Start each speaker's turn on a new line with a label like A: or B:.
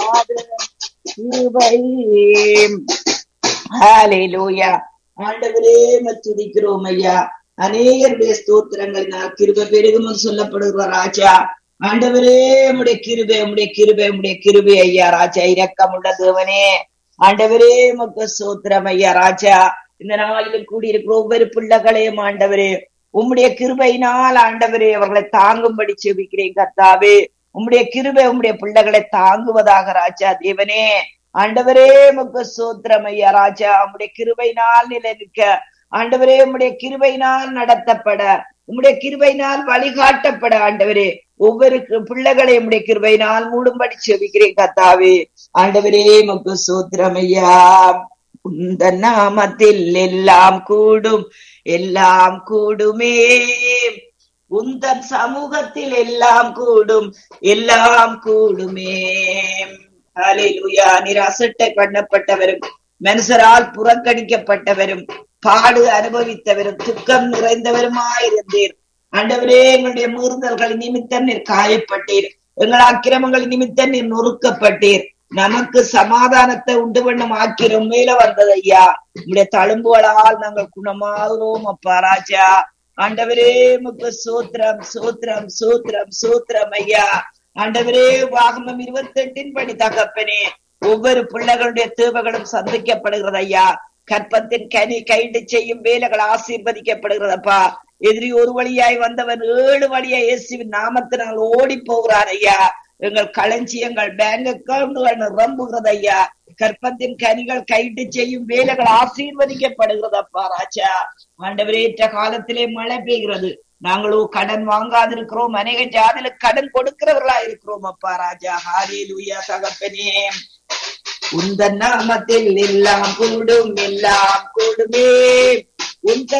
A: கிருபை ஹalleluya ஆண்டவரே மத்துதிக்கிறோம் ஐயா அநேகருடைய ஸ்தோத்திரங்களினால் கிருபை பெருகும் சொல்லப்படுகிற ராஜா ஆண்டவரே உடைய கிருபை உடைய கிருபை உடைய கிருபை ஐயா ராஜா இரக்கம் உள்ள தேவனே ஆண்டவரே மக்கு சோத்திரம் ஐயா ராஜா இந்த நாளில் கூடியிருக்கிற ஒவ்வொரு பிள்ளைகளையும் ஆண்டவரே உம்முடைய கிருபையினால் ஆண்டவரே அவர்களை தாங்கும்படி செபிக்கிறேன் கர்த்தாவே உம்முடைய கிருபை உம்முடைய பிள்ளைகளை தாங்குவதாக ராஜா தேவனே ஆண்டவரே முக்க சோத்திரம் ஐயா ராஜா உம்முடைய கிருபையினால் நிலை நிற்க ஆண்டவரே உம்முடைய கிருபையினால் நடத்தப்பட உம்முடைய கிருபையினால் வழிகாட்டப்பட ஆண்டவரே ஒவ்வொரு பிள்ளைகளை உம்முடைய கிருபையினால் மூடும்படி செபிக்கிறேன் கத்தாவே ஆண்டவரே முக்கு சோத்திரம் ஐயா உந்த நாமத்தில் எல்லாம் கூடும் எல்லாம் கூடுமே உந்தன் சமூகத்தில் எல்லாம் கூடும் எல்லாம் கூடுமே ஹalleluya நீர் அசட்டை பண்ணப்பட்டவரும் மனுஷரால் புறக்கணிக்கப்பட்டவரும் பாடு அனுபவித்தவரும் துக்கம் நிறைந்தவருமாயிருந்தீர் ஆண்டவரே எங்களுடைய மீறுதல்கள் நிமித்தம் நீர் காயப்பட்டீர் எங்கள் அக்கிரமங்கள் நிமித்தம் நீர் நொறுக்கப்பட்டீர் நமக்கு சமாதானத்தை உண்டு பண்ணும் ஆக்கிரம் மேல வந்தது ஐயா உங்களுடைய தழும்புகளால் நாங்கள் குணமாகிறோம் அப்பா ராஜா ஆண்டவரே முக்கு சூத்திரம் சூத்திரம் சூத்திரம் சூத்திரம் ஐயா ஆண்டவரே வாகமம் இருபத்தி எட்டின் படி தகப்பனே ஒவ்வொரு பிள்ளைகளுடைய தேவைகளும் சந்திக்கப்படுகிறது ஐயா கற்பத்தின் கனி கைடு செய்யும் வேலைகள் ஆசீர்வதிக்கப்படுகிறதப்பா எதிரி ஒரு வழியாய் வந்தவன் ஏழு வழியாய் இயேசுவின் நாமத்தினால் ஓடி போகிறார் ஐயா எங்கள் களஞ்சியங்கள் பேங்க் அக்கவுண்டுகள் நிரம்புகிறது ஐயா கற்பத்தின் கனிகள் கைட்டு செய்யும் வேலைகள் ஆசீர்வதிக்கப்படுகிறதப்பா ராஜா ஆண்டவரேற்ற காலத்திலே மழை பெய்கிறது நாங்களோ கடன் வாங்காதிருக்கிறோம் அநேக ஜாதில கடன் கொடுக்கிறவர்களா இருக்கிறோம் அப்பா ராஜா ஹாரி லூயா தகப்பனே உந்த நாமத்தில் எல்லாம் கூடும் எல்லாம் கூடுமே உந்த